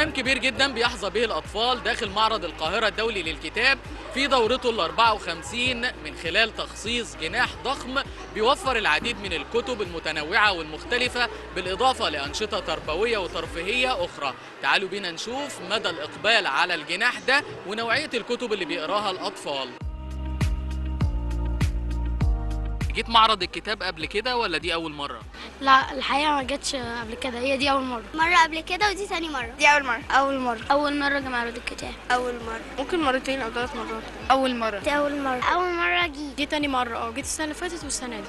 اهتمام كبير جدا بيحظى به الأطفال داخل معرض القاهرة الدولي للكتاب في دورته ال 54 من خلال تخصيص جناح ضخم بيوفر العديد من الكتب المتنوعة والمختلفة بالإضافة لأنشطة تربوية وترفيهية أخرى تعالوا بينا نشوف مدى الإقبال على الجناح ده ونوعية الكتب اللي بيقراها الأطفال جيت معرض الكتاب قبل كده ولا دي أول مرة؟ لا الحقيقة ما جاتش قبل كده هي دي أول مرة مرة قبل كده ودي تاني مرة دي أول مرة أول مرة أول مرة جه معرض الكتاب أول مرة ممكن مرتين أو ثلاث مرات أول مرة دي أول مرة أول مرة جيت دي تاني مرة اه جيت السنة اللي فاتت والسنة دي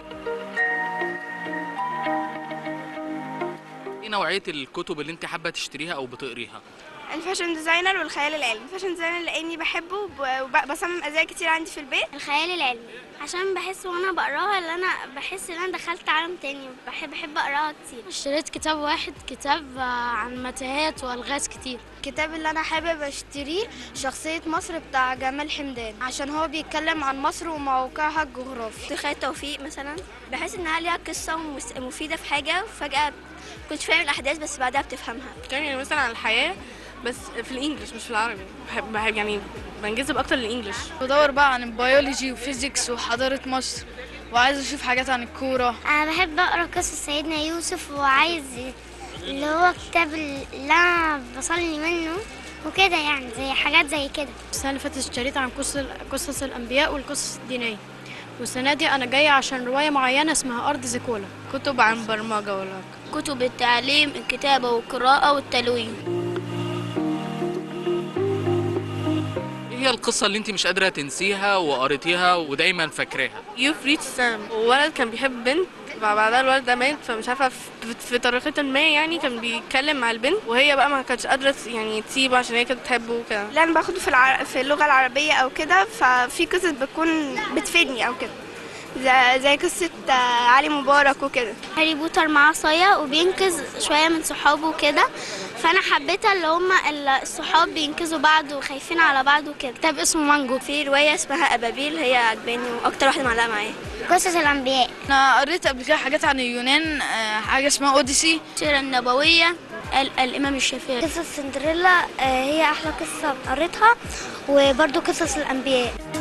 إيه نوعية الكتب اللي أنت حابة تشتريها أو بتقريها؟ الفاشن ديزاينر والخيال العلمي الفاشن ديزاينر لاني بحبه وبصمم ازياء كتير عندي في البيت الخيال العلمي عشان بحس وانا بقراها اللي انا بحس ان انا دخلت عالم تاني بحب بحب اقراها كتير اشتريت كتاب واحد كتاب آه، عن متاهات والغاز كتير الكتاب اللي انا حابب اشتريه شخصية مصر بتاع جمال حمدان عشان هو بيتكلم عن مصر وموقعها الجغرافي خالد توفيق مثلا بحس انها ليها قصه ومس- مفيده في حاجه وفجاه كنت فاهم الاحداث بس بعدها بتفهمها كان يعني مثلا عن الحياة بس في الانجليش مش في العربي بحب, بحب يعني بنجذب اكتر للانجليش بدور بقى عن البيولوجي وفيزيكس وحضارة مصر وعايز اشوف حاجات عن الكورة انا بحب اقرا قصص سيدنا يوسف وعايز اللي هو كتاب اللي انا بصلي منه وكده يعني زي حاجات زي كده السنة اللي فاتت اشتريت عن قصص قصص الأنبياء والقصص الدينية والسنة دي أنا جاية عشان رواية معينة اسمها أرض زيكولا كتب عن برمجة ولا كتب التعليم الكتابه والقراءه والتلوين إيه هي القصة اللي أنت مش قادرة تنسيها وقريتيها ودايما فاكراها؟ يو فريت سام ولد كان بيحب بنت بعدها الولد ده مات فمش عارفه في- في طريقه ما يعني كان بيتكلم مع البنت وهي بقى ما كانتش قادره يعني تسيبه عشان هي كانت بتحبه وكده لا انا باخده في الع... في اللغه العربيه او كده ففي قصص بتكون بتفيدني او كده زي, زي قصه آه، علي مبارك وكده هاري بوتر معاه عصايه وبينقذ شويه من صحابه وكده فانا حبيتها اللي هما ال- الصحاب بينقذوا بعض وخايفين على بعض وكده كتاب اسمه مانجو في روايه اسمها ابابيل هي عجباني واكتر واحده معلقه معايا قصص الانبياء انا قريت قبل كده حاجات عن اليونان آه، حاجة اسمها اوديسي السيره النبويه ال- الامام الشافعي قصص سندريلا هي احلى قصة قريتها وبرضو قصص الانبياء